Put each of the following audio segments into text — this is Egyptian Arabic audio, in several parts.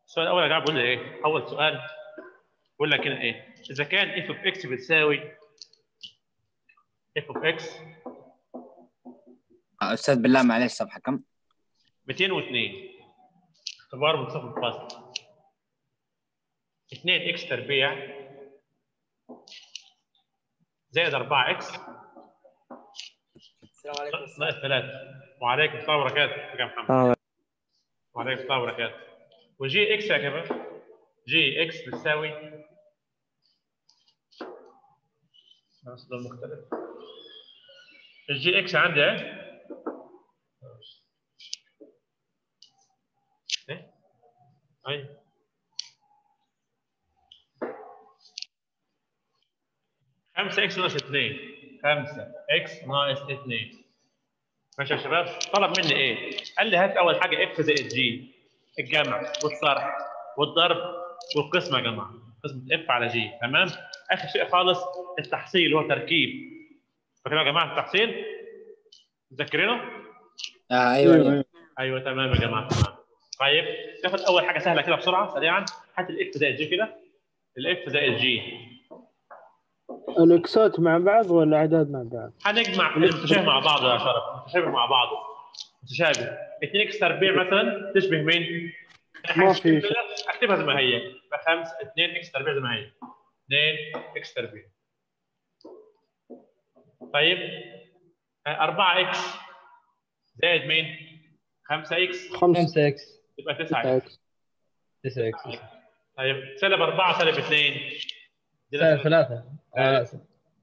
السؤال الاول يا جماعه بيقول لي ايه؟ اول سؤال بيقول لك هنا ايه؟ اذا كان اف اوف اكس بتساوي اف اوف اكس استاذ بالله معلش صفحه كم 202 اختبار منتصف الفصل 2 اكس تربيع زائد 4 اكس السلام عليكم ناقص 3 وعليكم السلام وبركاته يا محمد آه. وعليكم السلام وبركاته وجي اكس يا شباب جي اكس بتساوي بس ده مختلف الجي اكس عندي اهي ايه ايوه خمسة اكس ناقص اثنين خمسة اكس ناقص اثنين ماشي يا شباب طلب مني ايه؟ قال لي هات اول حاجة اف زائد جي الجمع والطرح والضرب والقسمة يا جماعة قسمة اف على جي تمام؟ اخر شيء خالص التحصيل هو تركيب فاكرين يا جماعة التحصيل؟ متذكرينه؟ آه ايوه, أيوة. ايوه تمام يا جماعه تمام طيب ناخد اول حاجه سهله كده بسرعه سريعا هات الاف زائد جي كده الاف زائد جي الاكسات مع بعض ولا اعداد مع بعض؟ هنجمع المتشابه مع بعضه يا شرف متشابه مع بعضه متشابه 2 اكس تربيع مثلا تشبه مين؟ ما في كده اكتبها زي ما هي فخمس 2 اكس تربيع زي ما هي 2 اكس تربيع طيب 4 اكس زائد مين؟ 5 اكس خمسة 5 اكس يبقى 9 اكس 9 اكس طيب سالب 4 سالب 2 سالب 3 اه سالب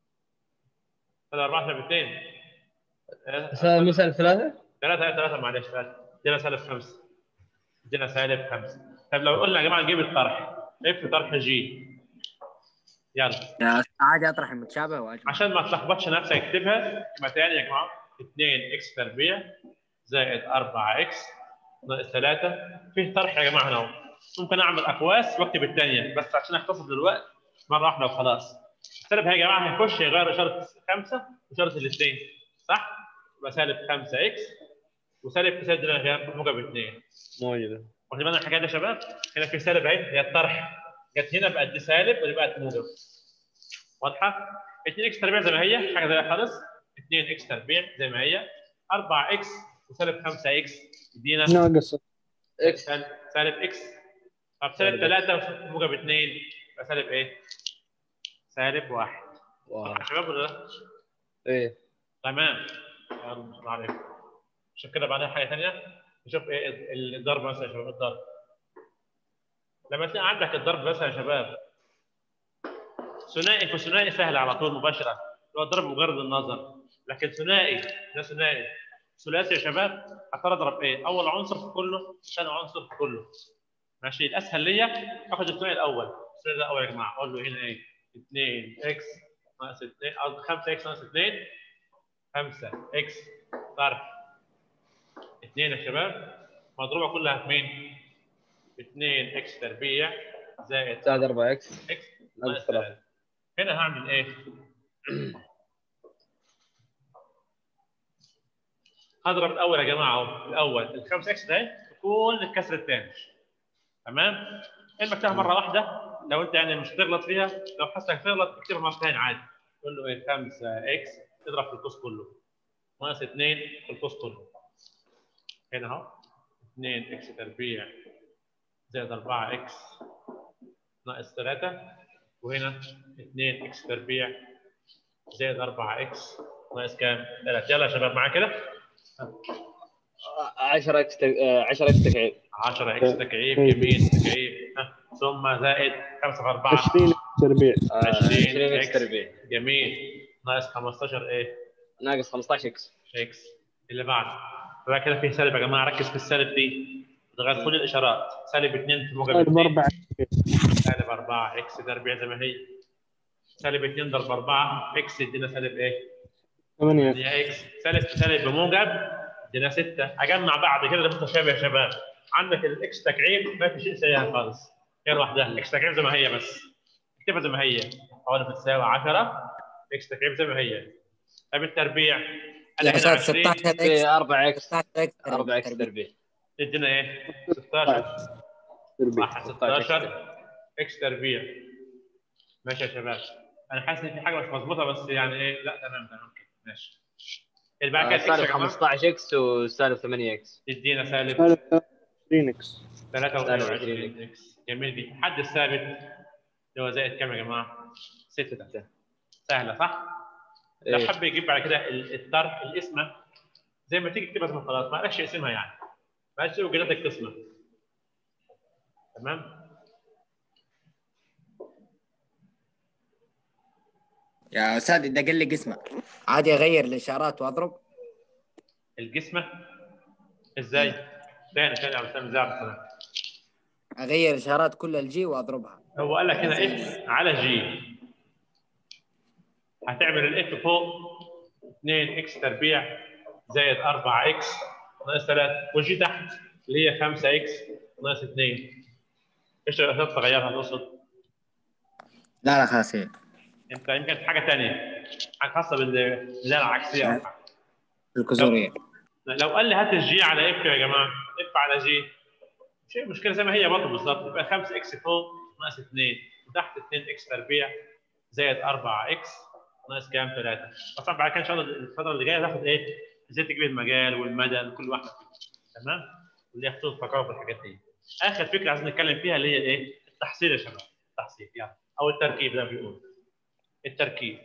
4 سالب 2 سالب مو سالب 3 3 3 معلش 3 ادينا سالب 5 ادينا سالب 5 طيب لو قلنا يا جماعه نجيب الطرح اف طرح جي يلا يا أستاذ عادي اطرح المتشابه واجمع عشان ما تلخبطش نفسك اكتبها يبقى تاني يا جماعه 2 اكس تربيع زائد 4 اكس ناقص 3 فيه طرح يا جماعه هنا اهو ممكن اعمل اقواس واكتب الثانيه بس عشان اختصر دلوقتي مره واحده وخلاص السالب يا جماعه هيخش يغير اشاره 5 واشاره الاثنين صح؟ يبقى سالب 5 اكس وسالب سالب ده غير موجب 2 موجوده واخد بالنا الحكايه دي يا شباب؟ هنا في سالب اهي هي الطرح جت هنا بقت دي سالب ودي بقت موجب واضحه؟ 2 اكس تربيع زي ما هي حاجه زي خالص 2 اكس تربيع زي ما هي 4 اكس وسالب 5 اكس يدينا ناقص اكس سالب سالب اكس طب سالب 3 موجب 2 يبقى سالب ايه؟ سالب 1 واو يا شباب ولا لا؟ ايه تمام يلا الله عليكم شوف كده بعدها حاجه ثانيه نشوف ايه الضرب مثلا يا شباب الضرب لما تلاقي عندك الضرب بس يا شباب ثنائي فثنائي سهل على طول مباشره هو الضرب مجرد النظر لكن ثنائي ده ثنائي ثلاثي يا شباب هضطر اضرب ايه؟ اول عنصر في كله ثاني عنصر في كله ماشي الاسهل ليا اخد الثنائي الاول الثنائي الاول يا جماعه اقول له هنا ايه؟ 2 اكس ناقص 2 قصدي 5 اكس ناقص 2 5 اكس طرح 2 يا شباب مضروبه كلها في مين؟ 2 اكس تربيع زائد زائد 4 اكس اكس ناقص ناقص 3 3 هنا هعمل ايه؟ هضرب الاول يا جماعه اهو الاول ال 5 اكس ده في كل الكسر الثاني تمام؟ اما اكتبها مره واحده لو انت يعني مش هتغلط فيها لو حاسس انك تغلط اكتبها مره ثانيه عادي تقول له ايه 5 اكس اضرب في القوس كله ناقص 2 في القوس كله هنا اهو 2 اكس تربيع زائد 4 اكس ناقص 3 وهنا 2 اكس تربيع زائد 4 اكس ناقص كام؟ 3 يلا يا شباب معايا كده 10 اكس 10 اكس تكعيب 10 اكس تكعيب يمين تكعيب ها، ثم زائد 5 في 4 20 تربيع 20 20 اكس اكس تربيع جميل ناقص 15 ايه؟ ناقص 15 اكس اكس اللي بعد بقى كده في سالب يا جماعه ركز في السالب دي تغير كل الاشارات سالب 2 في موجب سالب 2 4 سالب 4 اكس تربيع زي ما هي سالب 2 ضرب 4 اكس يدينا سالب ايه؟ 8 8 اكس سالب في سالب بموجب يدينا 6 اجمع بعد كده ده متشابه يا شباب عندك الاكس تكعيب ما في شيء سيئها خالص هي لوحدها اكس تكعيب زي ما هي بس اكتبها زي ما هي حوالي بتساوي 10 اكس تكعيب زي ما هي طيب التربيع يا هنا استاذ 20 16 اكس في 4 اكس 16 اكس 4 اكس تربيع يدينا ايه؟ 16 تربيع صح 16 16 اكس تربيع ماشي يا شباب انا حاسس ان في حاجه مش مظبوطه بس يعني ايه لا تمام تمام كده ماشي اللي بعد كده آه، اكس يا سالب جماعه 15 اكس وسالب 8 اكس تدينا سالب سالب 20 اكس 23 اكس جميل دي حد الثابت اللي هو زائد كام يا جماعه؟ 6 سهله صح؟ لو إيه. حب يجيب بعد كده ال- الطرف القسمه زي ما تيجي تكتبها اسمها خلاص ما قالكش اقسمها يعني ما قالش وجدتك قسمه تمام؟ يا استاذ ده قال لي قسمه عادي اغير الاشارات واضرب الجسمه ازاي؟ ثاني ثاني يا استاذ زعل السلام اغير اشارات كل الجي واضربها هو قال لك هنا اف على جي هتعمل الاف فوق 2 اكس تربيع زائد 4 اكس ناقص 3 والجي تحت اللي هي 5 اكس ناقص 2 ايش الاشارات تغيرها تقصد؟ لا لا خلاص هي انت يمكن في حاجه ثانيه حاجه خاصه بالميزان العكسيه أو حاجة. الكسوريه لو قال لي هات الجي على اف يا جماعه اف على جي مش هي مشكله زي ما هي برضه بالظبط يبقى 5 اكس فوق ناقص 2 وتحت 2 اكس تربيع زائد 4 اكس ناقص كام 3 طبعا بعد كده ان شاء الله الفتره اللي جايه هتاخد ايه ازاي تجيب المجال والمدى كل واحده فيهم تمام اللي هي خطوط التقارب والحاجات دي اخر فكره عايزين نتكلم فيها اللي هي الايه التحصيل يا شباب التحصيل يلا او التركيب زي ما بيقولوا التركيب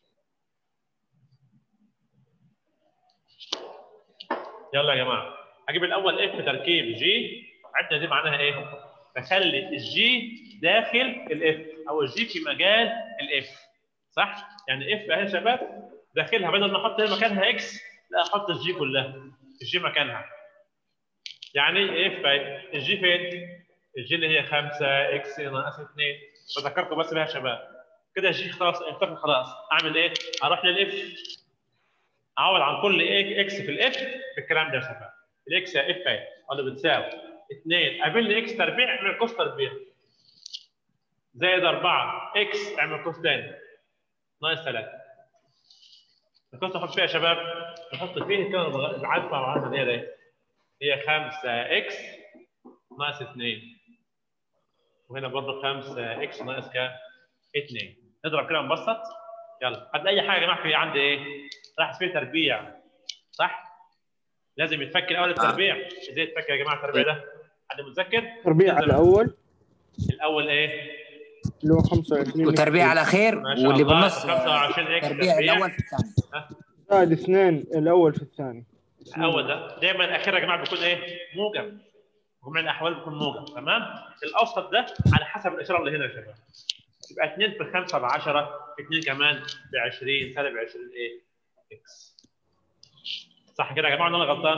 يلا يا جماعه هجيب الاول اف تركيب جي عرفنا دي معناها ايه؟ بخلي الجي داخل الاف او الجي في مجال الاف صح؟ يعني اف اهي يا شباب داخلها بدل ما احط هنا مكانها اكس لا احط الجي كلها الجي مكانها يعني اف اهي الجي فين؟ الجي اللي هي 5 اكس ناقص 2 بذكركم بس بيها يا شباب كده الجي خلاص انتقل خلاص اعمل ايه؟ اروح للاف اعوض عن كل إيه اكس في الاف بالكلام ده يا شباب الاكس يا اف اهي اللي بتساوي 2 قابلني اكس تربيع اعمل قوس تربيع زائد 4 اكس اعمل قوس ثاني ناقص 3 القوس نحط فيها يا شباب نحط فيه كده العدد مع بعضها دي دي هي 5 اكس ناقص 2 وهنا برضه 5 اكس ناقص كام؟ 2 نضرب كده نبسط يلا هات اي حاجه يا جماعه في عندي ايه؟ راح فيه تربيع صح؟ لازم يتفك الاول التربيع ازاي يتفك يا جماعه التربيع ده؟ حد متذكر؟ تربيع على الاول الاول ايه؟ اللي هو 25 وتربيع على خير ما شاء واللي الله بالنص 25 اكس تربيع الاول في الثاني زائد اثنين الاول في الثاني الاول ده دايما الاخير يا جماعه بيكون ايه؟ موجب جميع الاحوال بيكون موجب تمام؟ الاوسط ده على حسب الاشاره اللي هنا يا شباب يبقى 2 في 5 ب 10 2 كمان ب 20 سالب 20 ايه؟ اكس صح كده يا جماعه ولا انا غلطان؟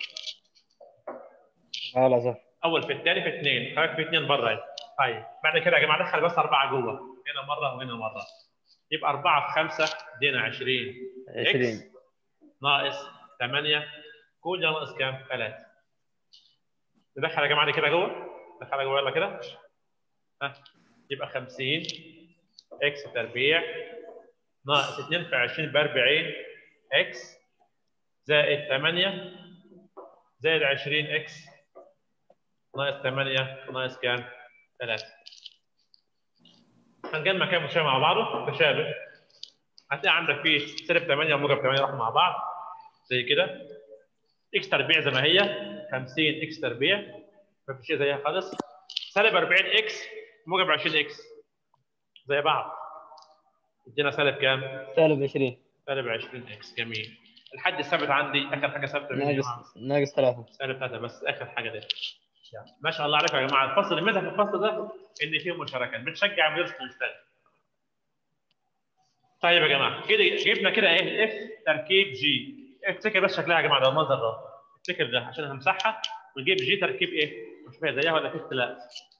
اه لا صح اول في الثاني في اثنين خليك في اثنين بره اهي. طيب بعد كده يا جماعه دخل بس اربعه جوه هنا مره وهنا مره يبقى 4 في 5 ادينا 20 20 اكس ناقص 8 كل ده ناقص كام؟ 3 ندخل يا جماعه دي كده جوه ندخلها جوه يلا كده ها يبقى 50 اكس تربيع ناقص 2 في 20 ب 40 اكس زائد 8 زائد 20 اكس ناقص 8 ناقص كام؟ 3 هنجمع كام مشابه مع بعضه تشابه هتلاقي عندك فيه سالب 8 وموجب 8 راحوا مع بعض زي كده اكس تربيع زي ما هي 50 اكس تربيع ما في شيء زيها خالص سالب 40 اكس موجب 20 اكس زي بعض ادينا سالب كام؟ سالب 20 سالب 20 اكس جميل الحد الثابت عندي اخر حاجه ثابته مين يا جماعه؟ ناقص ناقص 3 سالب 3 بس اخر حاجه دي يعني ما شاء الله عليكم يا جماعه الفصل الميزه في الفصل ده ان فيه مشاركات بتشجع المدرس انه يشتغل طيب يا جماعه كده جبنا كده ايه اف تركيب جي افتكر بس شكلها يا جماعه ده المنظر ده افتكر ده عشان همسحها ونجيب جي تركيب ايه مش فيها زيها ولا في اختلاف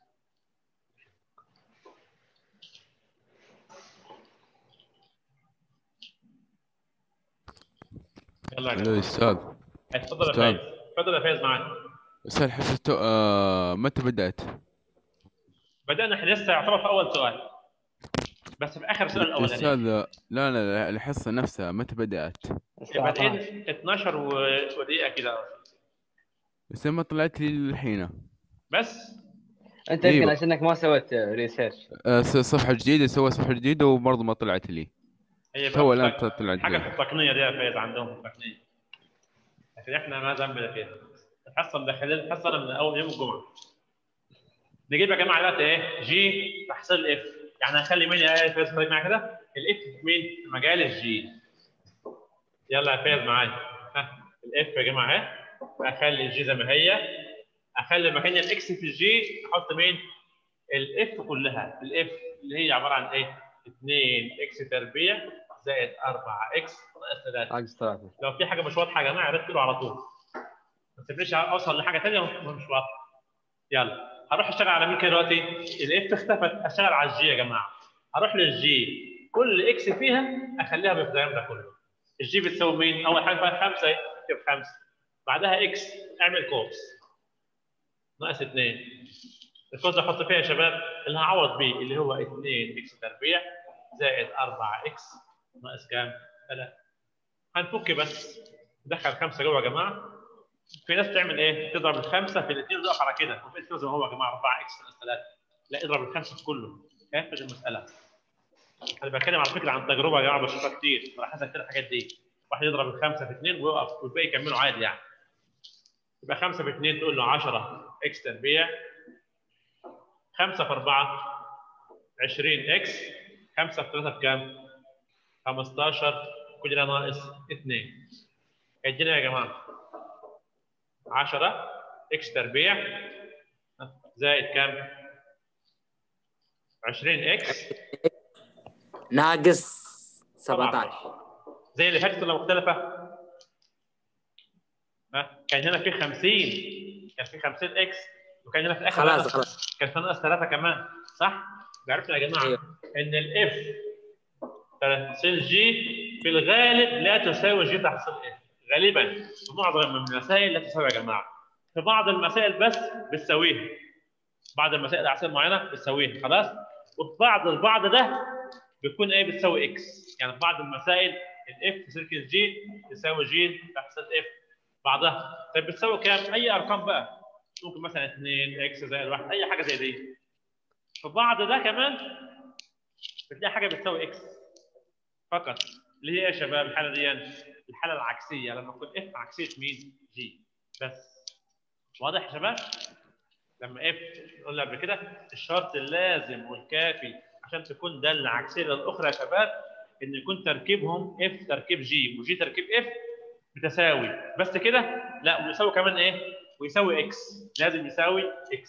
يلا يا الو جماعه استاذ اتفضل يا أستاذ. فايز اتفضل يا فايز معاك استاذ حسيت آه متى بدأت؟ بدأنا احنا لسه يعتبر في أول سؤال بس في آخر السؤال الأولاني استاذ لا لا لا الحصة نفسها متى بدأت؟ الساعة 12 بادئين 12 و- ودقيقة كده بس ما طلعت لي الحين بس انت أيوة. يمكن عشانك ما سويت ريسيرش آه، س- صفحه جديده سوى صفحه جديده وبرضه ما طلعت لي هي تو بقى الان طلعت حاجه لي في التقنيه دي يا فايز عندهم في التقنيه لكن احنا ما ذنبنا فيها الحصه مدخلين الحصه من اول يوم الجمعه نجيب يا جماعه دلوقتي ايه جي تحصيل الاف يعني هنخلي مين يا فايز خليك معايا كده الاف في مين في مجال الجي يلا يا فايز معايا ها الاف يا جماعه اهي اخلي الجي زي ما هي اخلي مكان الاكس في الجي احط مين الاف كلها الاف اللي هي عباره عن ايه 2 اكس تربيع زائد 4 اكس ناقص 3 عكس ثلاثة لو في حاجه مش واضحه يا جماعه رتبوا على طول ما تسيبنيش اوصل لحاجه ثانيه مش واضحه يلا هروح اشتغل على مين كده دلوقتي الاف اختفت اشتغل على الجي يا جماعه هروح للجي كل اكس فيها اخليها بالكلام ده كله الجي بتساوي مين اول حاجه فيها 5 اكتب 5 بعدها اكس اعمل كوبس ناقص 2 الكوز اللي احط فيها يا شباب اللي هعوض بيه اللي هو 2 اكس تربيع زائد 4 اكس ناقص كام؟ 3 هنفك بس ندخل خمسه جوه يا جماعه في ناس تعمل ايه؟ تضرب الخمسه في الاثنين وتقف على كده وفي الاثنين زي ما هو يا جماعه 4 اكس ناقص 3 لا اضرب الخمسه في كله هيفرق المساله انا بتكلم على فكره عن تجربه يا جماعه بشوفها كتير بلاحظها كتير الحاجات دي واحد يضرب الخمسه في اثنين ويقف والباقي يكملوا عادي يعني يبقى 5 في 2 تقول له 10 اكس تربيع 5 في 4 20 اكس 5 في 3 بكام؟ 15 كل ده ناقص 2 ادينا يا جماعه 10 اكس تربيع زائد كام؟ 20 اكس ناقص 17 زي اللي فاتت ولا مختلفه؟ ها كان هنا في 50 كان في 50 اكس وكان هنا في الاخر خلاص ناقص- خلاص كان في ناقص 3 كمان صح؟ عرفنا يا جماعه أيوه. ان الاف تحصيل جي في الغالب لا تساوي جي تحصيل اف غالبا في معظم من المسائل لا تساوي يا جماعه في بعض المسائل بس بتساويها بعض المسائل الاعصاب معينه بتساويها خلاص وفي بعض البعض ده بيكون ايه بتساوي اكس يعني في بعض المسائل الاف في سيركل جي تساوي جي تحصيل اف بعضها طيب بتساوي كام اي ارقام بقى ممكن مثلا 2 اكس زائد 1 اي حاجه زي دي في بعض ده كمان بتلاقي حاجه بتساوي اكس فقط اللي هي يا شباب الحاله دي الحاله العكسيه لما تكون اف عكسيه مين؟ جي بس واضح يا شباب؟ لما اف قلنا قبل كده الشرط اللازم والكافي عشان تكون داله عكسيه للاخرى يا شباب ان يكون تركيبهم اف تركيب جي وجي تركيب اف بتساوي بس كده لا ويساوي كمان ايه؟ ويساوي اكس لازم يساوي اكس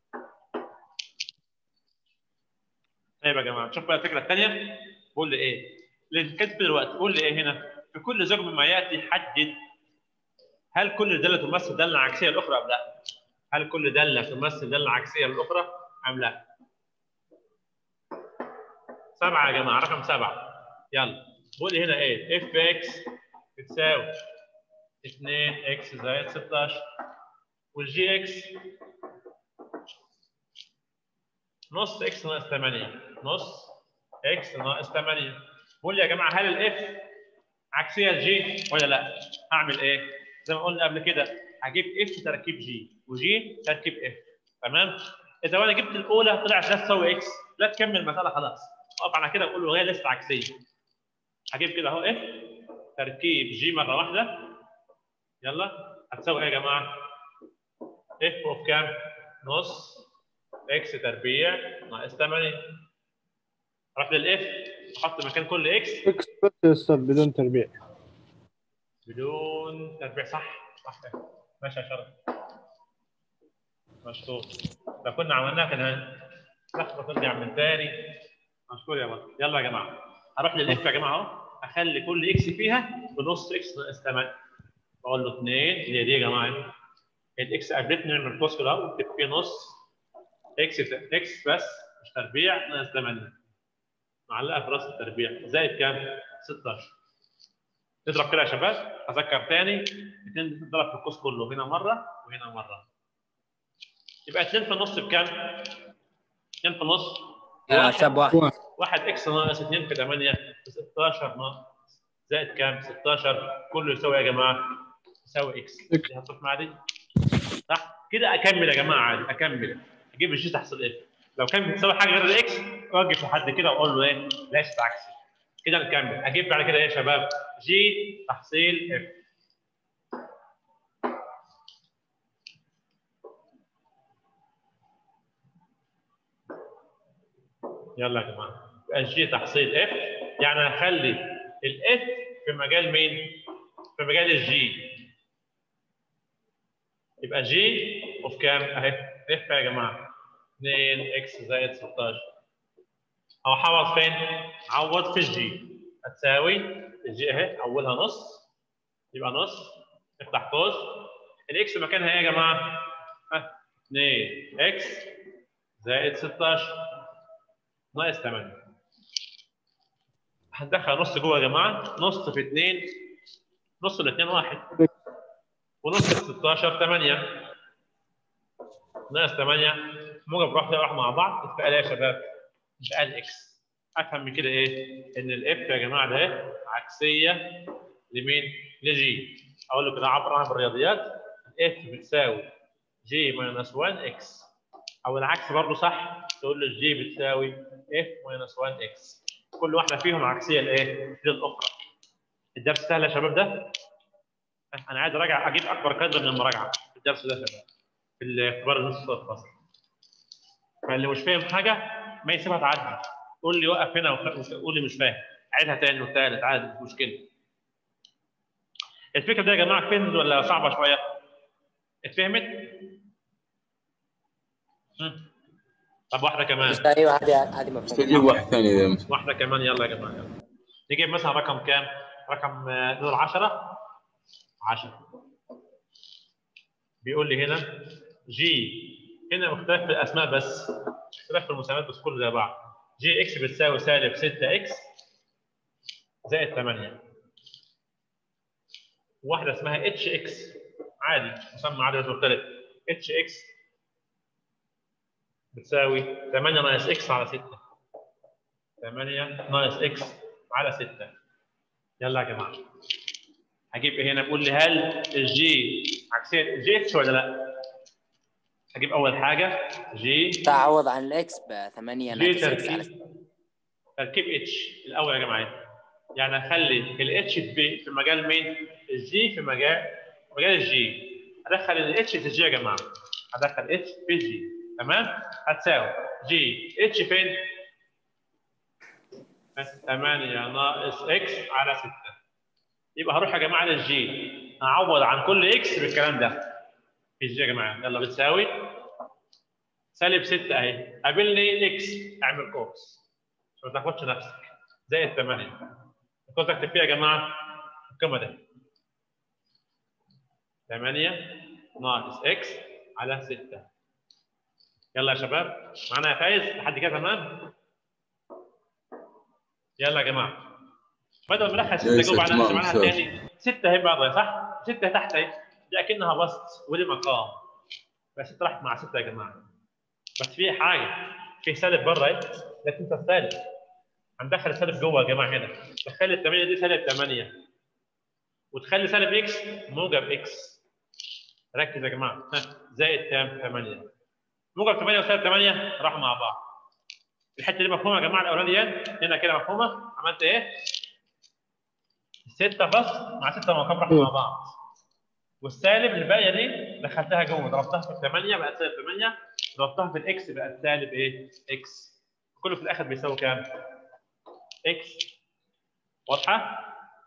طيب يا جماعه نشوف بقى الفكره الثانيه بقول لي ايه؟ اللي كاتب دلوقتي قول لي ايه هنا؟ في كل زوج مما ياتي حدد هل كل داله تمثل داله عكسيه الاخرى ام لا؟ هل كل داله تمثل داله عكسيه للاخرى ام لا؟ سبعه يا جماعه رقم سبعه يلا قول لي هنا ايه؟ اف اكس بتساوي 2 اكس زائد 16 والجي اكس نص اكس ناقص 8 نص اكس ناقص 8 بقول لي يا جماعه هل الاف عكسيه لجي ولا لا؟ هعمل ايه؟ زي ما قلنا قبل كده هجيب اف تركيب جي وجي تركيب اف تمام؟ اذا انا جبت الاولى طلعت لا تساوي اكس لا تكمل المساله خلاص اقف على كده واقول له هي لسه عكسيه هجيب كده اهو اف تركيب جي مره واحده يلا هتساوي ايه يا جماعه؟ اف اوف كام؟ نص اكس تربيع ناقص 8 اروح للاف احط مكان كل اكس اكس بس يا استاذ بدون تربيع بدون تربيع صح صح كده. ماشي يا شرف مشكور لو كنا عملناها كان لحظه ترجع من تاني مشكور يا بطل يلا يا جماعه هروح للاف يا جماعه اهو اخلي كل اكس فيها بنص اكس ناقص 8 بقول له 2 هي دي يا جماعه الاكس قابلتني نعمل قوس كده اهو اكتب فيه نص اكس اكس بس مش تربيع ناقص 8 معلقه في راس التربيع زائد كام؟ 16 نضرب كده يا شباب اذكر تاني الاثنين بتضرب في القوس كله هنا مره وهنا مره يبقى 2 في النص بكام؟ 2 في النص يا شاب واحد واحد اكس ناقص 2 في 8 في 16 ناقص زائد كام؟ 16 كله يساوي يا جماعه يساوي اكس إكس. دي هتروح مع دي صح؟ كده اكمل يا جماعه عادي اكمل تجيب الجي تحصل اف لو كان بتساوي حاجه غير الاكس وقف لحد كده وقول له ايه ليست عكسي كده نكمل اجيب بعد كده ايه يا شباب جي تحصيل اف يلا يا جماعه الجي تحصيل اف يعني هخلي الاف في مجال مين؟ في مجال الجي يبقى جي اوف كام؟ اهي اف يا جماعه 2 اكس زائد 16 او حوض فين؟ عوض في الجي هتساوي الجي اهي اولها نص يبقى نص افتح قوس الاكس مكانها ايه يا جماعه؟ ها 2 اكس زائد 16 ناقص 8 هندخل نص جوه يا جماعه نص في 2 نص الاثنين واحد ونص ال 16 8 ناقص 8 موجب واحده واحده مع بعض اتبقى يا شباب اتبقى الاكس افهم من كده ايه؟ ان الاف يا جماعه ده عكسيه لمين؟ لجي اقول له كده عبر عنها بالرياضيات الاف بتساوي جي ماينس 1 اكس او العكس برضه صح تقول له الجي بتساوي اف ماينس 1 اكس كل واحده فيهم عكسيه لايه؟ للاخرى الدرس سهل يا شباب ده؟ انا عايز اراجع اجيب اكبر قدر من المراجعه في الدرس ده يا شباب في الاختبار نص الفصل فاللي مش فاهم حاجه ما يسيبها تعدي قول لي وقف هنا وقول لي مش فاهم عيدها تاني وتالت عادي مش مشكله الفكره دي يا جماعه فهمت ولا صعبه شويه؟ اتفهمت؟ مم. طب واحده كمان بس ايوه هذه هذه بس تجيب مفهوم واحد ثاني اذا مش واحده كمان يلا يا جماعه يلا نجيب مثلا رقم كام؟ رقم آه، نقول 10 10 بيقول لي هنا جي هنا مختلف في الاسماء بس اختلاف في المسميات بس كله زي بعض جي اكس بتساوي سالب 6 اكس زائد 8 واحده اسمها اتش اكس عادي مسمى عادي بس مختلف اتش اكس بتساوي 8 ناقص اكس على 6 8 ناقص اكس على 6 يلا يا جماعه هجيب ايه هنا بقول لي هل الجي عكسيه جي اتش ولا لا؟ هجيب اول حاجه جي تعوض عن الاكس ب 8 جي ناقص اكس على تركيب تركيب اتش الاول يا جماعه يعني اخلي الاتش في في مجال مين؟ الجي في مجال مجال الجي ادخل الاتش في الجي يا جماعه ادخل اتش في الجي تمام؟ هتساوي جي اتش فين؟ 8 ناقص اكس على 6 يبقى هروح يا جماعه للجي اعوض عن كل اكس بالكلام ده في الجي يا جماعه يلا بتساوي سالب 6 اهي قابلني الاكس اعمل قوس عشان ما تاخدش نفسك زائد 8 القوس اكتب فيها يا جماعه القيمه ده 8 ناقص اكس على 6 يلا يا شباب معانا يا فايز لحد كده تمام يلا يا جماعه بدل ما ندخل 6 ليست جوه على تمام، معناها أستاذ. تاني 6 اهي بره صح؟ 6 تحت اهي دي اكنها بسط ودي مقام بس 6 راحت مع 6 يا جماعه بس في حاجه في سالب بره اهي لا تنسى السالب هندخل السالب جوه يا جماعه هنا تخلي ال 8 دي سالب 8 وتخلي سالب اكس موجب اكس ركز يا جماعه ها زائد كام 8 موجب 8 وسالب 8 راحوا مع بعض الحته دي مفهومه يا جماعه الاولانيه هنا كده مفهومه عملت ايه؟ 6 بس مع 6 مقام راحوا مع بعض والسالب الباقيه دي دخلتها جوه ضربتها في 8 بقت سالب 8 ضربتها في الاكس بقت سالب ايه؟ اكس كله في الاخر بيساوي كام؟ اكس واضحه؟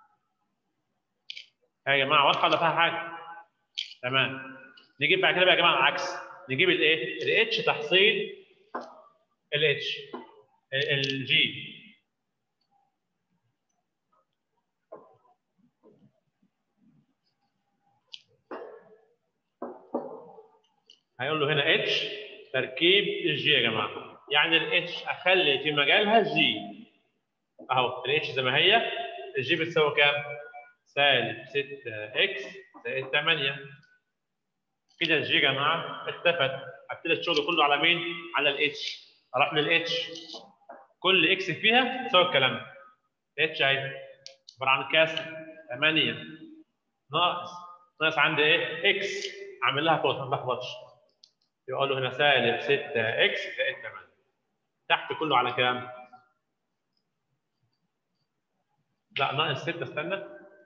يا جماعه واضحه ولا فيها حاجه؟ تمام نجيب بعد كده بقى يا جماعه العكس نجيب الايه؟ الاتش تحصيل الاتش الجي هيقول له هنا اتش تركيب الجي يا جماعه يعني الاتش اخلي في مجالها الجي اهو الاتش زي ما هي الجي بتساوي كام؟ سالب 6 اكس زائد 8 كده الجي يا جماعه اتفق ابتدي الشغل كله على مين؟ على الاتش اروح للاتش كل اكس فيها تساوي الكلام ده اتش اهي عباره عن كسر 8 ناقص ناقص عندي ايه؟ اكس اعمل لها كوت ما تلخبطش يقول له هنا سالب 6 اكس زائد 8 تحت كله على كام؟ لا ناقص 6 استنى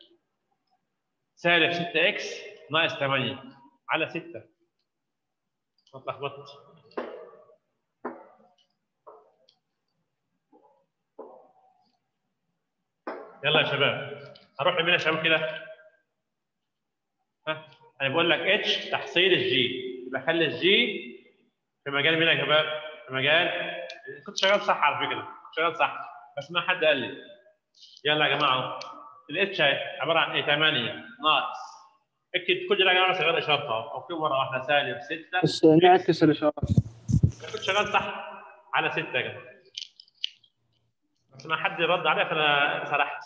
سالب 6 اكس ناقص 8 على 6 ما اتلخبطت يلا يا شباب هروح لمين يا شباب كده؟ ها انا بقول لك اتش تحصيل الجي يبقى خلي الجي في مجال مين يا شباب؟ في مجال كنت شغال صح على فكره كنت شغال صح بس ما حد قال لي يلا يا جماعه الاتش اهي عباره عن ايه 8 ناقص اكتب كل ده يا جماعه غير اشارتها او في مره واحده سالب 6 بس نعكس الاشارات أنا كنت شغال صح على 6 يا جماعه بس ما حد رد عليها فانا سرحت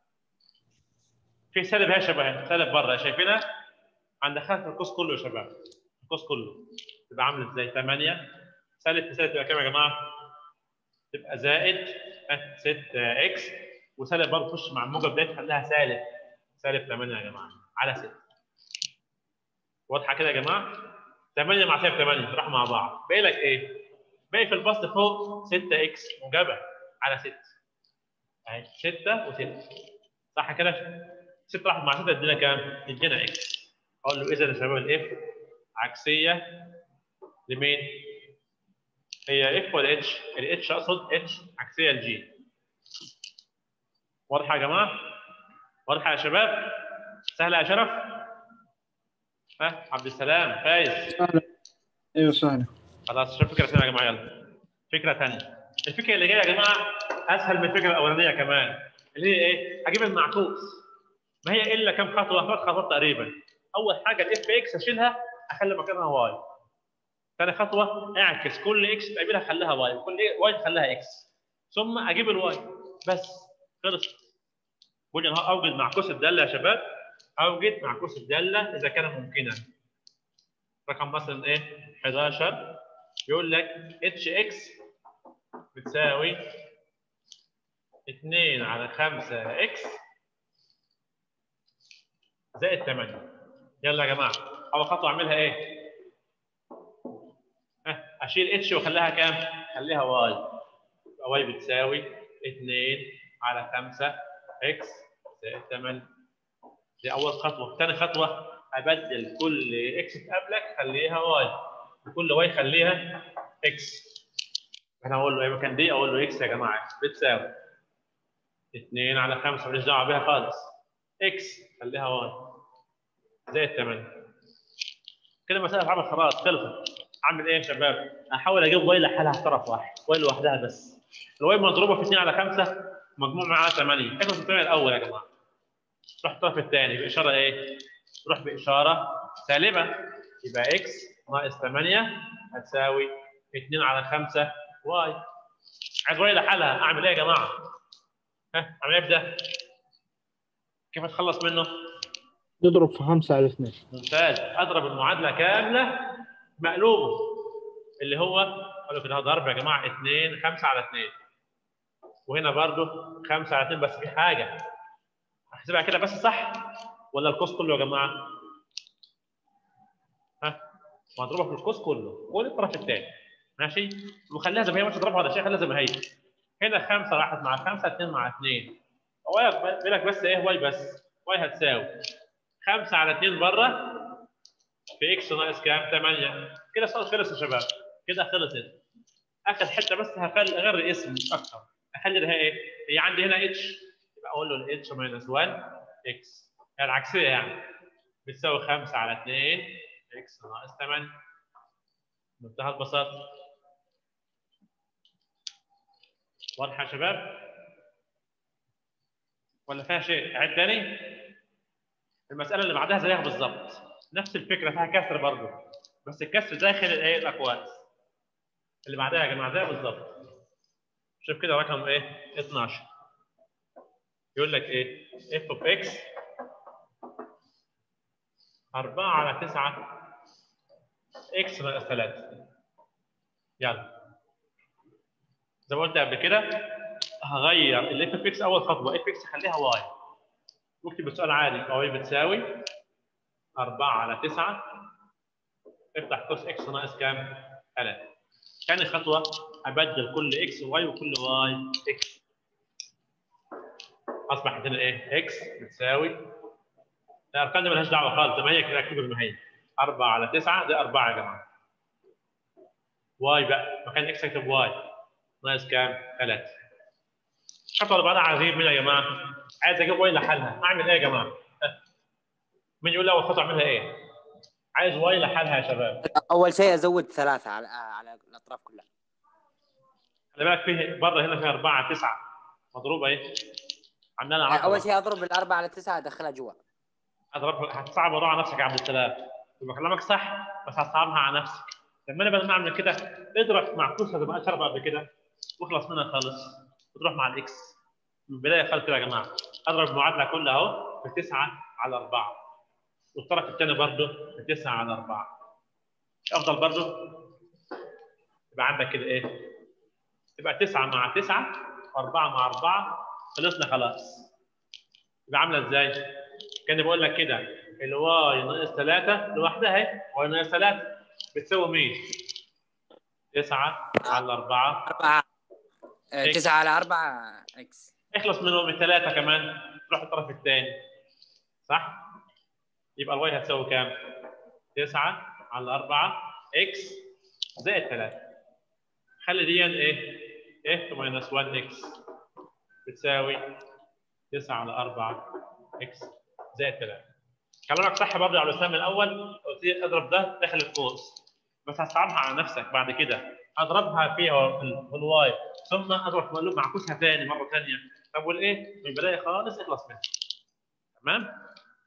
في سالب اهي يا شباب سالب بره شايفينها عند خلف القوس كله يا شباب القوس كله تبقى عامله ازاي 8 سالب في سالب تبقى كام يا جماعه؟ تبقى زائد 6 اكس وسالب برضه تخش مع الموجب ده تخليها سالب سالب 8 يا جماعه على 6 واضحه كده يا جماعه 8 مع سالب 8 راح مع بعض باقي لك ايه؟ باقي في البسط فوق 6 اكس موجبه على 6 اهي 6 و6 صح كده؟ 6 راحت مع 6 ادينا كام؟ ادينا اكس اقول له اذا يا شباب الاف عكسيه لمين؟ هي اف ولا اتش؟ الاتش اقصد اتش عكسيه لجي واضحه يا جماعه؟ واضحه يا شباب؟ سهله يا شرف؟ ها عبد السلام فايز سهلة ايوه سهلة خلاص شوف فكره ثانيه يا جماعه يلا فكره ثانيه الفكره اللي جايه يا جماعه اسهل من الفكره الاولانيه كمان اللي هي ايه؟ هجيب المعكوس ما هي الا كم خطوه؟ ثلاث خطوات تقريبا اول حاجه الاف اكس اشيلها اخلي مكانها واي ثاني خطوه اعكس كل اكس تقابلها خليها واي كل واي خليها اكس ثم اجيب الواي بس خلص قلنا انا اوجد معكوس الداله يا شباب اوجد معكوس الداله اذا كان ممكنا رقم مثلا ايه 11 يقول لك اتش اكس بتساوي 2 على 5 اكس زائد 8 يلا يا جماعه اول خطوه اعملها ايه؟ ها اشيل اتش واخليها كام؟ خليها واي يبقى واي بتساوي 2 على 5 اكس زائد 8 دي اول خطوه ثاني خطوه ابدل كل اكس تقابلك خليها واي وكل واي خليها اكس انا اقول له ايه مكان دي اقول له اكس يا جماعه بتساوي 2 على 5 ماليش دعوه بيها خالص اكس خليها واي زائد 8 كده المساله اتعمل خلاص خلصت اعمل ايه يا شباب؟ احاول اجيب واي لحالها في طرف واحد واي لوحدها بس الواي مضروبه في 2 على 5 مجموع معاها 8 اخلص الثمانيه الاول يا جماعه روح الطرف الثاني باشاره ايه؟ روح باشاره سالبه يبقى اكس ناقص 8 هتساوي 2 على 5 واي عايز واي لحالها اعمل ايه يا جماعه؟ ها اعمل ايه بده؟ كيف اتخلص منه؟ نضرب في خمسة على اثنين ممتاز اضرب المعادله كامله مقلوبه اللي هو قالوا كده ضرب يا جماعه 2 5 على 2 وهنا برضو 5 على 2 بس في حاجه احسبها كده بس صح ولا القوس كله يا جماعه؟ ها مضروبه في القوس كله والطرف الثاني ماشي وخليها زي ما هي مش تضربها ولا شيء خليها زي ما هي هنا 5 راحت مع 5 2 مع 2 واي بالك بس ايه واي بس واي هتساوي 5 على 2 بره في اكس ناقص كام؟ 8 كده صار خلص يا شباب كده خلصت اخر حته بس هخلي اغير الاسم مش اكتر اخلي لها ايه؟ هي عندي هنا اتش يبقى اقول له الاتش ماينس 1 اكس يعني العكسيه يعني بتساوي 5 على 2 اكس ناقص 8 بمنتهى البساطه واضحه يا شباب؟ ولا فيها شيء؟ اعيد تاني؟ المساله اللي بعدها زيها بالظبط نفس الفكره فيها كسر برضه بس الكسر داخل الايه الاقواس اللي بعدها يا جماعه زيها بالظبط شوف كده رقم ايه 12 يقول لك ايه اف اوف اكس 4 على 9 اكس ناقص 3 يلا زي ما قلت قبل كده هغير الاف اوف اكس اول خطوه اف اكس خليها واي واكتب السؤال عادي واي بتساوي 4 على 9 افتح قوس اكس ناقص كام؟ 3 ثاني خطوه ابدل كل اكس واي وكل واي اكس اصبح عندنا ايه؟ اكس بتساوي الارقام دي مالهاش دعوه خالص زي ما هي كده اكتب زي ما هي 4 على 9 ده 4 يا جماعه واي بقى مكان اكس اكتب واي ناقص كام؟ 3 الخطوه اللي بعدها عايز اجيب مين يا جماعه؟ عايز اجيب واي لحالها اعمل ايه يا جماعه؟ مين يقول لي اول خطوه اعملها ايه؟ عايز واي لحالها يا شباب اول شيء ازود ثلاثه على على الاطراف كلها خلي بالك فيه بره هنا فيها 4 9 مضروبه ايه؟ عندنا 10 اول شيء اضرب الاربعه على تسعه ادخلها جوا اضرب هتصعب الموضوع على نفسك يا عبد السلام يبقى كلامك صح بس هتصعبها على نفسك لما انا بدل ما اعمل كده اضرب مع قوس زي ما اشرب قبل كده واخلص منها خالص وتروح مع الاكس من البدايه خالص كده يا جماعه اضرب المعادله كلها اهو في 9 على 4 والطرف الثاني برضه في 9 على 4 افضل برضه يبقى عندك كده ايه؟ يبقى 9 مع 9 و4 مع 4 خلصنا خلاص يبقى عامله ازاي؟ كان بقول لك كده الواي ناقص 3 لوحدها اهي واي ناقص 3 بتساوي مين؟ 9 على 4 اربعه آه، إكس. تسعه على اربعه اكس اخلص منهم من 3 كمان تروح الطرف الثاني صح؟ يبقى الواي هتساوي كام؟ 9 على 4 اكس زائد 3 خلي دي ايه؟ ايه ماينس 1 اكس بتساوي 9 على 4 اكس زائد 3 كلامك صح برضه يا عبد السلام الاول قلت لي اضرب ده داخل القوس بس هتصعبها على نفسك بعد كده اضربها فيها في ال- في الواي ثم اضرب في مقلوب معكوسها ثاني مره ثانيه طب والايه؟ من البدايه خالص اخلص منها تمام؟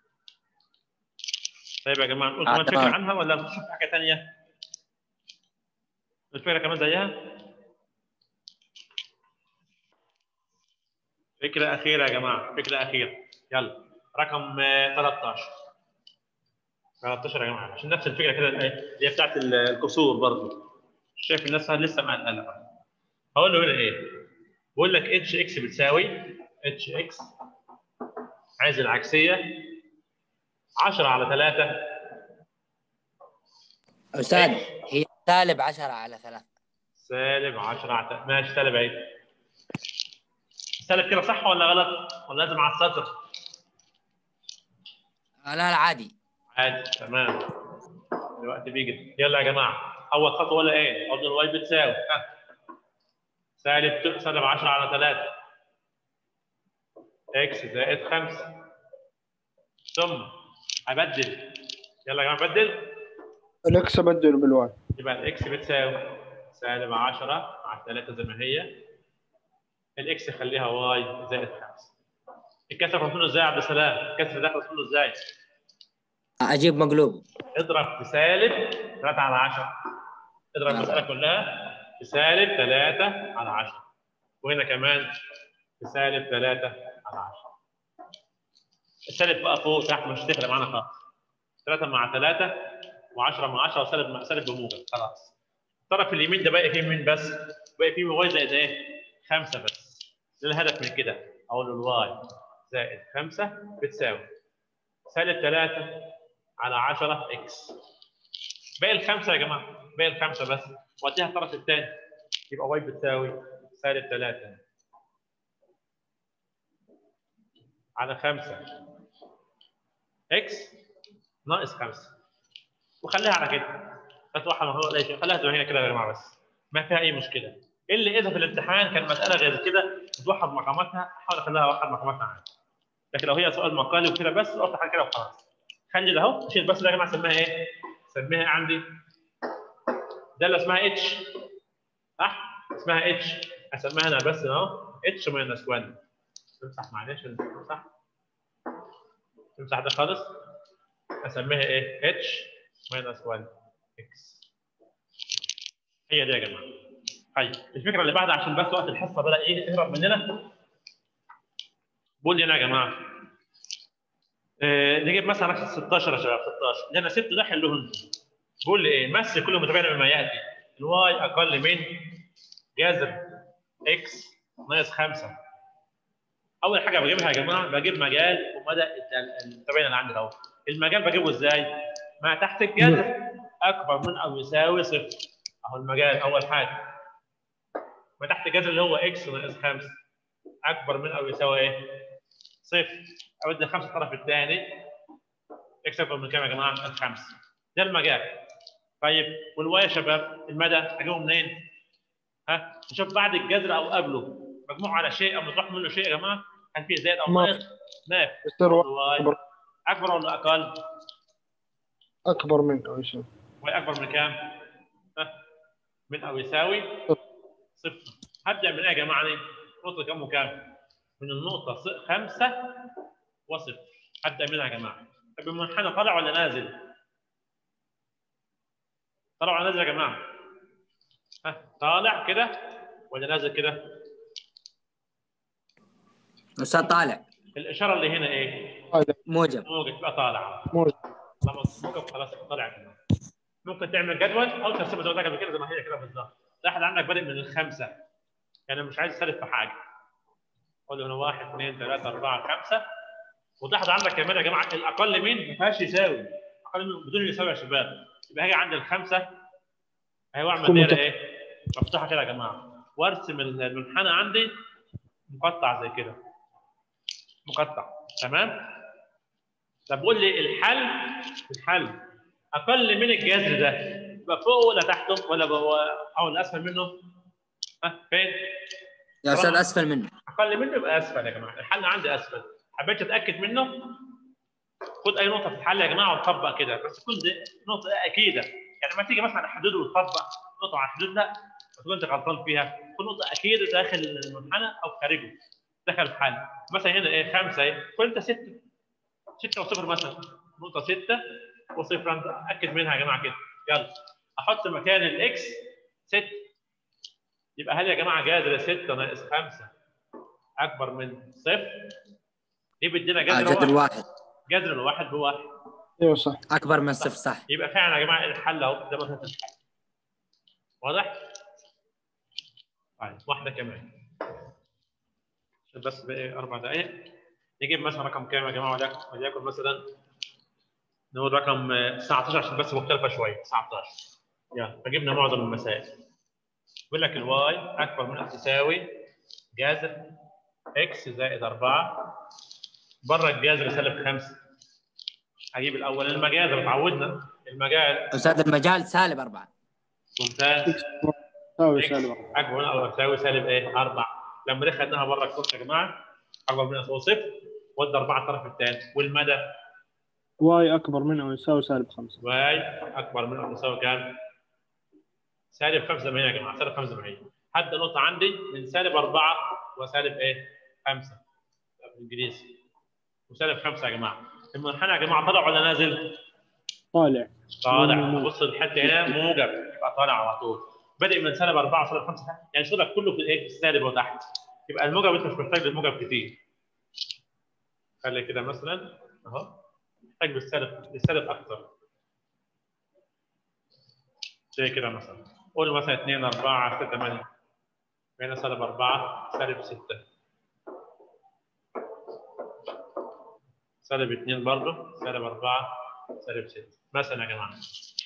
طيب يا جماعه نقول آه، كمان فكره تمام. عنها ولا نشوف حاجه ثانيه؟ الفكره كمان زيها؟ فكره اخيره يا جماعه فكره اخيره يلا رقم آه، 13 13 يا جماعه عشان نفس الفكره كده اللي هي بتاعت ال- الكسور برضه شايف الناس لسه مقلقه هقول له هنا ايه؟ بقول لك اتش اكس بتساوي اتش اكس عايز العكسيه 10 على 3 استاذ هي سالب 10 على ثلاثه سالب 10 على 3 ماشي سالب اهي سالب كده صح ولا غلط؟ ولا لازم على السطر؟ آه، لا لا عادي عادي تمام الوقت بيجري يلا يا جماعه اول خطوه ولا ايه؟ قلنا الواي بتساوي ها. سالب سالب 10 على 3 اكس زائد 5 ثم ابدل يلا يا جماعه بدل الاكس ابدل بالواي يبقى الاكس بتساوي سالب 10 على 3 زي ما هي الاكس خليها واي زائد 5 الكسر خلص منه ازاي يا عبد السلام؟ الكسر ده خلص منه ازاي؟ اجيب مقلوب اضرب في سالب 3 على 10 اضرب المساله كلها في سالب 3 على 10 وهنا كمان في سالب 3 على 10 السالب بقى فوق تحت مش هتفرق معانا خالص 3 مع 3 و10 مع 10 وسالب مع سالب بموجب خلاص الطرف اليمين ده باقي فيه مين بس؟ باقي فيه واي زائد ايه؟ 5 بس ده الهدف من كده اقول له الواي زائد 5 بتساوي سالب 3 على 10 اكس باقي الخمسه يا جماعه باقي الخمسه بس وديها الطرف الثاني يبقى واي بتساوي سالب 3 على 5 اكس ناقص 5 وخليها على كده فتوحد الموضوع لا شيء خليها زي ما هي كده يا جماعه بس ما فيها اي مشكله اللي اذا في الامتحان كان مساله غير كده توحد مقاماتها حاول اخليها واحد مقاماتها عادي لكن لو هي سؤال مقالي وكده بس افتح على كده وخلاص خلي ده اهو شيل بس ده يا جماعه سميها ايه؟ سميها عندي ده اللي اسمها اتش صح؟ اسمها اتش اسميها انا بس اهو اتش ماينس 1 تمسح معلش تمسح تمسح ده خالص اسميها ايه؟ اتش ماينس 1 اكس هي دي يا جماعه طيب الفكره اللي بعدها عشان بس وقت الحصه بدا ايه يهرب مننا بقول لي هنا يا جماعه آه، نجيب مثلا رقم 16 يا شباب 16 اللي انا سبته ده حلوه انتم بقول لي ايه مثل كل متابعنا بما ياتي الواي اقل من جذر اكس ناقص 5 اول حاجه بجيبها يا جماعه بجيب مجال ومدى المتابعين اللي عندي اهو المجال بجيبه ازاي؟ ما تحت الجذر اكبر من او يساوي صفر اهو المجال اول حاجه ما تحت جذر اللي هو اكس ناقص 5 اكبر من او يساوي ايه؟ صفر اود الخمسه الطرف الثاني اكس اكبر من كام يا جماعه؟ الخمسه ده المجال طيب والواي يا شباب المدى اجيبه منين؟ ها نشوف بعد الجذر او قبله مجموع على شيء او مطرح منه شيء يا جماعه هل فيه زائد او ناقص. ناقص؟ ناقص يصير واحد الواي أكبر. اكبر ولا اقل؟ أكبر من أو يساوي واي اكبر من كام؟ ها؟ من او يساوي صفر هبدا من ايه يا جماعه دي؟ نقطه كام وكام؟ من النقطه ص- خمسه وصفر هبدا منها يا جماعه طب المنحنى طالع ولا نازل؟ طالع ولا نازل يا جماعه؟ ها طالع كده ولا نازل كده؟ استاذ طالع الاشاره اللي هنا ايه؟ موجب موجب تبقى طالعه موجب. لما موجب خلاص طالع كده ممكن تعمل جدول او ترسمها زي ما قلت لك قبل كده زي ما هي كده بالظبط لاحظ عندك بادئ من الخمسه يعني مش عايز تسالف في حاجه قول له هنا واحد اثنين ثلاثه اربعه خمسه وتلاحظ عندك كمان يا جماعه الاقل من ما فيهاش يساوي اقل من بدون يساوي يا شباب يبقى هاجي عند الخمسه اهي واعمل تكون دايره متف- ايه؟ مفتوحه كده يا جماعه وارسم المنحنى عندي مقطع زي كده مقطع تمام؟ طب قول لي الحل الحل اقل من الجذر ده يبقى فوق ولا تحته ولا هو او اسفل منه؟ ها فين؟ يا استاذ اسفل منه اقل منه يبقى اسفل يا جماعه الحل عندي اسفل حبيت اتاكد منه خد اي نقطه في الحل يا جماعه وطبق كده بس تكون دي نقطه اكيده يعني ما تيجي مثلا على الحدود وتطبق نقطه على الحدود لا تكون انت غلطان فيها تكون نقطه اكيده داخل المنحنى او خارجه داخل الحل مثلا هنا ايه خمسه ايه كل انت سته سته وصفر مثلا نقطه سته وصفر انت اكد منها يا جماعه كده يلا احط مكان الاكس ست يبقى هل يا جماعه جذر 6 ناقص 5 اكبر من صفر دي بيدينا آه جذر جذر واحد واحد جذر الواحد بواحد أيوه صح اكبر من صفر صح يبقى فعلا يا جماعه الحل اهو ده مثلا الحل واضح؟ طيب واحده كمان عشان بس بقى اربع دقائق نجيب مثلا رقم كام يا جماعه وليكن وليكن مثلا نقول رقم آه، 19 عشان بس مختلفه شويه 19 يلا فجبنا معظم المسائل بيقول لك الواي اكبر من او تساوي جذر اكس زائد 4 بره الجذر سالب 5 هجيب الاول المجال اتعودنا المجال استاذ المجال سالب اربعه ممتاز يساوي إكس سالب واحد. اكبر من او تساوي سالب ايه 4 لما دي خدناها بره الكورس يا جماعه اكبر من او يساوي صفر ودي 4 الطرف الثاني والمدى واي أكبر من أو يساوي سالب خمسة واي اكبر من او يساوي كام؟ سالب 5 زي ما هي يا جماعه سالب 5 زي ما هي هبدا نقطه عندي من سالب 4 وسالب ايه؟ 5 بالانجليزي وسالب 5 يا جماعه المنحنى يا جماعه طلع ولا نازل؟ طالع طالع مم. بص الحته هنا موجب يبقى طالع على طول بادئ من سالب 4 وسالب 5 يعني شغلك كله في الايه؟ في السالب وتحت يبقى الموجب انت مش محتاج للموجب كتير خلي كده مثلا اهو محتاج بالسالب بالسالب اكتر زي كده مثلا قول مثلا 2 4 6 8 هنا سالب 4 سالب 6 سالب 2 برضه سالب 4 سالب 6 مثلا يا جماعه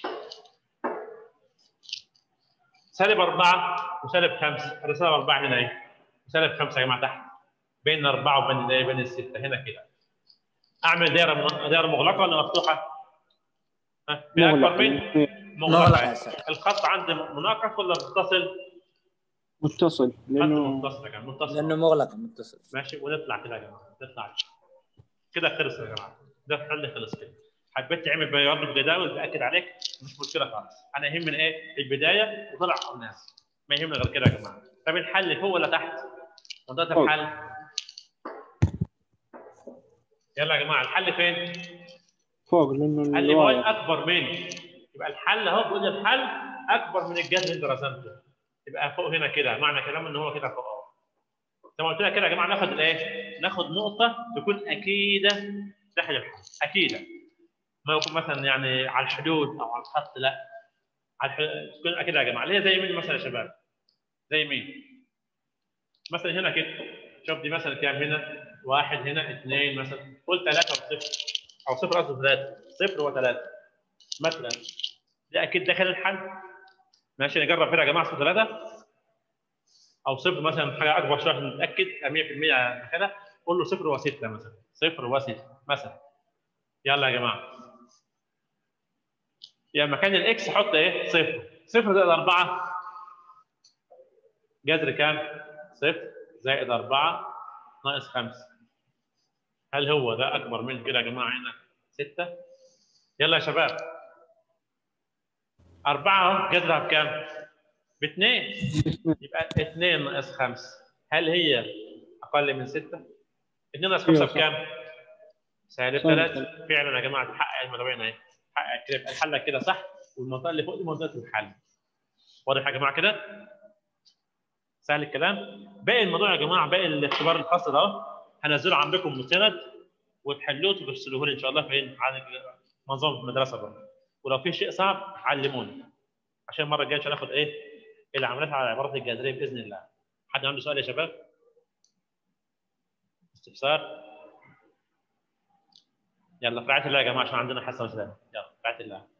سالب 4 وسالب 5 هذا سالب 4 هنا ايه وسالب 5 يا جماعه تحت بين 4 وبين الايه بين السته هنا كده اعمل دايره من- دايره مغلقه ولا مفتوحه؟ ها في اكبر من مغلقه يا مغلقه استاذ الخط عندي مناقص ولا متصل؟ متصل خط لأنه متصل يا جماعه متصل لانه مغلق متصل ماشي ونطلع كده يا جماعه نطلع كده خلص يا جماعه ده الحل خلص كده حبيت تعمل برضه جداول باكد عليك مش مشكله خالص انا يهمني ايه البدايه وطلع الناس ما يهمني غير كده يا جماعه طب الحل فوق ولا تحت؟ منطقه فوق. الحل يلا يا جماعه الحل فين؟ فوق لأنه قال لي واي الواي اكبر من يبقى الحل اهو بيقول لي الحل اكبر من الجذر اللي انت رسمته يبقى فوق هنا كده معنى كلام ان هو كده فوق اهو زي ما قلت لك كده يا جماعه ناخد الايه؟ ناخد نقطه تكون اكيده داخل الحل اكيده ما يكون مثلا يعني على الحدود او على الخط لا على الحدود تكون اكيده يا جماعه اللي هي زي مين مثلا يا شباب؟ زي مين؟ مثلا هنا كده شوف دي مثلا كام هنا؟ واحد هنا اثنين مثلا قول ثلاثه وصفر او صفر قصدي ثلاثه صفر وثلاثه مثلا ده اكيد داخل الحل ماشي نجرب كده يا جماعه صفر ثلاثه او صفر مثلا حاجه اكبر شويه عشان نتاكد 100% داخلها قول له صفر وسته مثلا صفر وسته مثلا يلا يا جماعه يعني مكان الاكس حط ايه صفر صفر زائد 4 جذر كام؟ صفر زائد 4 ناقص 5 هل هو ده اكبر من كده يا جماعه هنا 6 يلا يا شباب 4 جذرها بكام؟ باثنين يبقى 2 ناقص 5 هل هي اقل من 6 2 ناقص 5 أيوة صح. بكام؟ سالب صح. 3 فعلا يا جماعه تحقق المدوين اهي تحقق كده يبقى الحل كده صح والمنطقه اللي فوق دي منطقه الحل واضح يا جماعه كده؟ سهل الكلام باقي الموضوع يا جماعه باقي الاختبار الفصل ده اهو هنزله عندكم مستند وتحلوه وترسلوه لي ان شاء الله فين على منظومه المدرسه برضه ولو في شيء صعب علموني عشان المره الجايه عشان ناخد ايه العمليات على العبارات الجذريه باذن الله حد عنده سؤال يا شباب استفسار يلا في رعايه الله يا جماعه عشان عندنا حصه وسلام يلا في رعايه الله